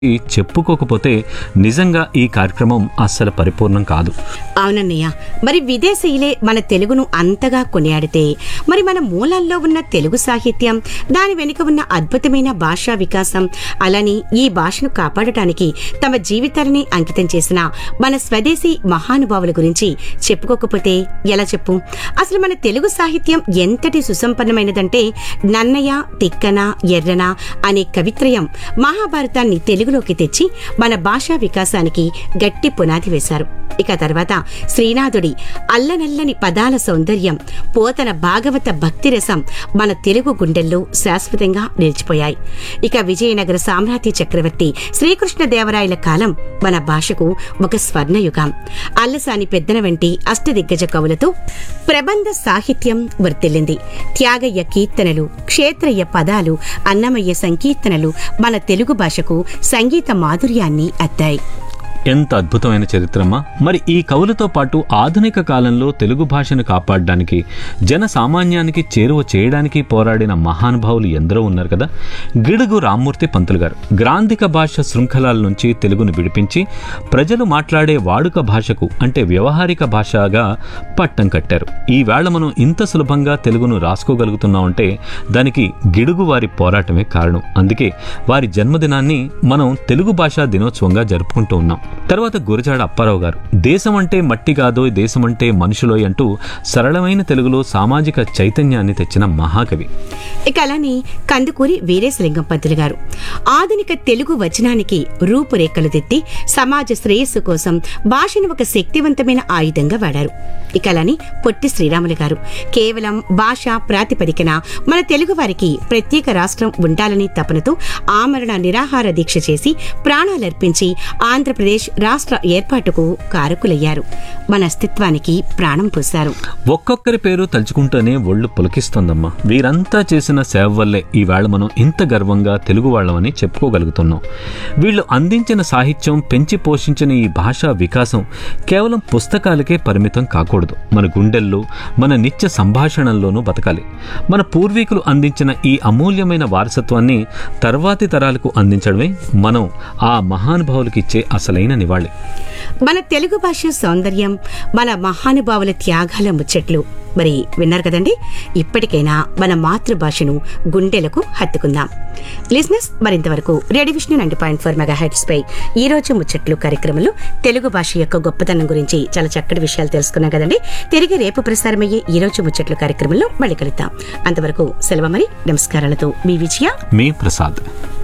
ఈ చెప్పుకోకపోతే నిజంగా ఈ కార్యక్రమం అస్సలు పరిపూర్ణం కాదు అవునన్నయ్య మరి విదేశీయులే మన తెలుగును అంతగా కొనియాడితే మరి మన మూలాల్లో ఉన్న తెలుగు సాహిత్యం దాని వెనుక ఉన్న అద్భుతమైన భాషా వికాసం అలాని ఈ భాషను కాపాడటానికి తమ జీవితాలని అంకితం చేసిన మన స్వదేశీ మహానుభావుల గురించి చెప్పుకోకపోతే ఎలా చెప్పు అసలు మన తెలుగు సాహిత్యం ఎంతటి సుసంపన్నమైనదంటే నన్నయ్య తిక్కన ఎర్రన అనే కవిత్రయం మహాభారతాన్ని తెలుగులోకి తెచ్చి మన భాషా వికాసానికి గట్టి పునాది వేశారు ఇక తర్వాత శ్రీనాథుడి అల్లనల్లని పదాల సౌందర్యం పోతన భాగవత భక్తి రసం మన తెలుగు గుండెల్లో శాశ్వతంగా నిలిచిపోయాయి ఇక విజయనగర సామ్రాజ్య చక్రవర్తి శ్రీకృష్ణదేవరాయల కాలం మన భాషకు ఒక స్వర్ణయుగం అల్లసాని పెద్దన వంటి అష్టదిగ్గజ కవులతో ప్రబంధ సాహిత్యం వర్తిల్లింది త్యాగయ్య కీర్తనలు క్షేత్రయ్య పదాలు అన్నమయ్య సంకీర్తనలు మన తెలుగు భాషకు సంగీత మాధుర్యాన్ని అద్దాయి ఎంత అద్భుతమైన చరిత్రమ్మా మరి ఈ కవులతో పాటు ఆధునిక కాలంలో తెలుగు భాషను కాపాడడానికి జన సామాన్యానికి చేరువ చేయడానికి పోరాడిన మహానుభావులు ఎందరో ఉన్నారు కదా గిడుగు రామ్మూర్తి పంతులు గారు గ్రాంధిక భాష శృంఖలాల నుంచి తెలుగును విడిపించి ప్రజలు మాట్లాడే వాడుక భాషకు అంటే వ్యవహారిక భాషగా పట్టం కట్టారు ఈ వేళ మనం ఇంత సులభంగా తెలుగును రాసుకోగలుగుతున్నామంటే దానికి గిడుగు వారి పోరాటమే కారణం అందుకే వారి జన్మదినాన్ని మనం తెలుగు భాషా దినోత్సవంగా జరుపుకుంటూ ఉన్నాం తర్వాత గురజాడ అప్పారావు గారు దేశం అంటే మట్టి కాదో దేశం అంటే మనుషులోయ్ అంటూ సరళమైన తెలుగులో సామాజిక చైతన్యాన్ని తెచ్చిన మహాకవి ఇక అలానే కందుకూరి వీరేశలింగం పంతులు గారు ఆధునిక తెలుగు వచనానికి రూపురేఖలు దిద్ది సమాజ శ్రేయస్సు కోసం భాషను ఒక శక్తివంతమైన ఆయుధంగా వాడారు ఇక అలానే పొట్టి శ్రీరాములు గారు కేవలం భాష ప్రాతిపదికన మన తెలుగు వారికి ప్రత్యేక రాష్ట్రం ఉండాలని తపనతో ఆమరణ నిరాహార దీక్ష చేసి ప్రాణాలర్పించి ఆంధ్రప్రదేశ్ రాష్ట్ర ఏర్పాటుకు కారకులయ్యారు మన అస్తిత్వానికి ప్రాణం పోశారు ఒక్కొక్కరి పేరు తలుచుకుంటూనే ఒళ్ళు పులకిస్తోందమ్మా వీరంతా చేసిన సేవ వల్లే ఈవేళ మనం ఇంత గర్వంగా తెలుగు వాళ్ళమని చెప్పుకోగలుగుతున్నాం వీళ్ళు అందించిన సాహిత్యం పెంచి పోషించిన ఈ భాషా వికాసం కేవలం పుస్తకాలకే పరిమితం కాకూడదు మన గుండెల్లో మన నిత్య సంభాషణల్లోనూ బతకాలి మన పూర్వీకులు అందించిన ఈ అమూల్యమైన వారసత్వాన్ని తర్వాతి తరాలకు అందించడమే మనం ఆ మహానుభావులకి ఇచ్చే అసలైన నివాళి మన తెలుగు భాష సౌందర్యం మన మహానుభావుల త్యాగాల ముచ్చట్లు మరి విన్నారు కదండి ఇప్పటికైనా మన మాతృభాషను గుండెలకు హత్తుకుందాం లిజినెస్ మరింతవరకు radio Vishnu ninety point four megahertz పై ఈ రోజు ముచ్చట్లు కార్యక్రమంలో తెలుగు భాష యొక్క గొప్పతనం గురించి చాలా చక్కటి విషయాలు తెలుసుకున్నాం కదండి తిరిగి రేపు ప్రసారమయ్యే ఈ రోజు ముచ్చట్లు కార్యక్రమంలో మళ్ళీ కలుద్దాం అంతవరకు సెలవు మరి నమస్కారాలతో మీ విజయ మీ ప్రసాద్